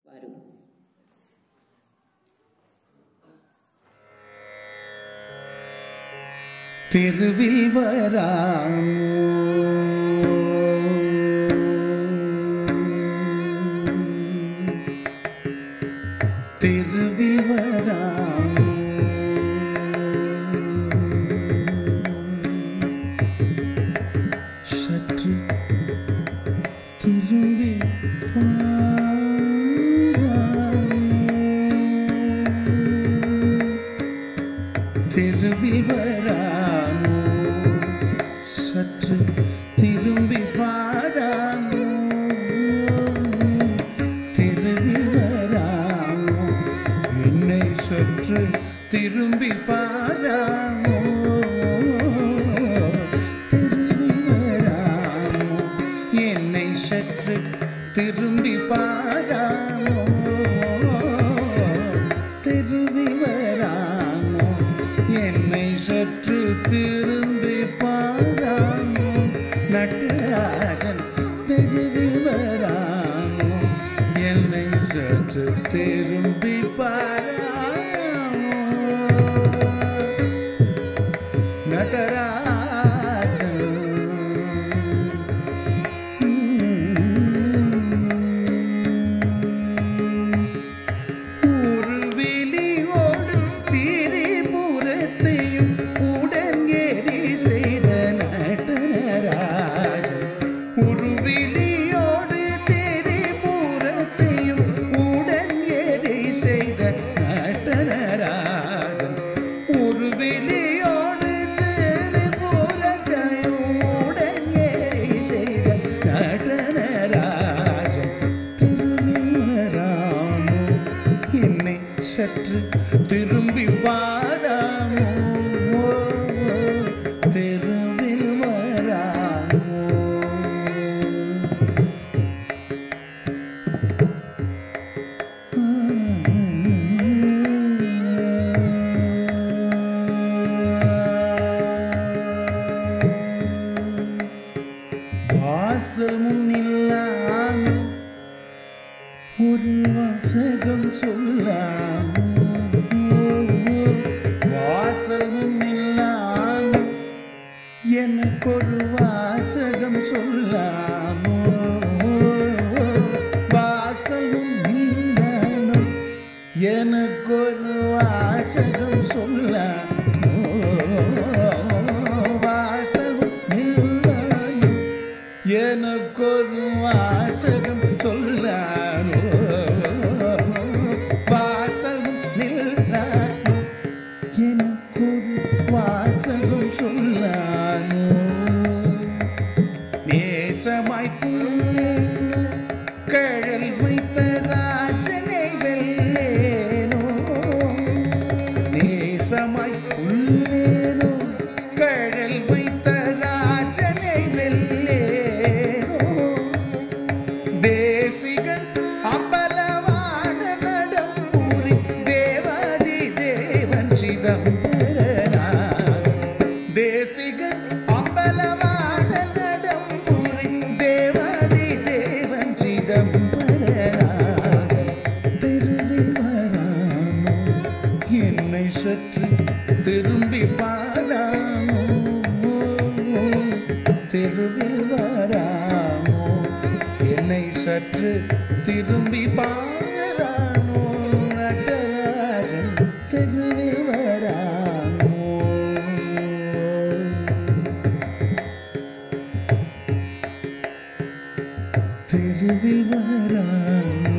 வரும் தெருவில் வராமோ தெருவில் வராமோ சற்று திரும்பி பாராமோ தெருவில் வராமோ சற்று திரும்பி பாராமோ தெருவில் வராமோ என்னை சற்று திரும்பி பாராமோ தெருவில் வராமோ என்னை சற்று திரும்பி பாராமோ தெருவில் வராமோ என்னை சற்று திரும்பி பாராமோ நட்டராஜன் தெருவில் வராமோ என்னை சற்று திரும்பி பாராமோ நடராஜன் ஒரு வெளியோடு திரிபுரத்தையும் உடன் ஏறி செய்த நடனராஜன் ஒரு வெளியோடு திரிபுரத்தையும் உடன் ஏறி செய்த நடனராஜன் ஒரு வெளியோடு திரிபுரத்தையும் உடன் ஏறி செய்த நடனராஜன் திருவில் வராமோ என்னை சற்று திரும்பி வாராமோ தெருவில் வராமோ வாசல் முன்னில்லாமோ ஒரு வாசகம் சொல்லாமோ வாசல் முன்னில்லாமோ எனக்கு ஒரு வாசகம் சொல்லாமோ வாசல் முன்னில்லாமோ எனக்கு ஒரு வாசகம் சொல்லாமோ வாசல் முன்னில்லாமோ எனக்கொரு வாசகம் சொல்லானோ வாசல் நில்லானோ எனக்கொரு வாசகம் சொல்லானோ நேசமாய் புல்லேனோ கழல் வைத்த ராஜனை வெல்லேனோ நேசமாய் உள்ளேனோ கழல் வைத்த ராஜனை வெல்லேனோ தேசிகன் அம்பலவான நடம்பூரி தேவாதி தேவன் சிதம்பரனார் தேசிகன் அம்பலவான நடம்பூரி தேவாதி தேவன் சிதம்பரனார் தெருவில் வரானோ என்னை சற்று திரும்பி பாராமோ தெருவில் வராமோ என்னை சற்று திரும்பி பாராமோ நடராஜன் தெருவில் வராமோ தெருவில் வராமோ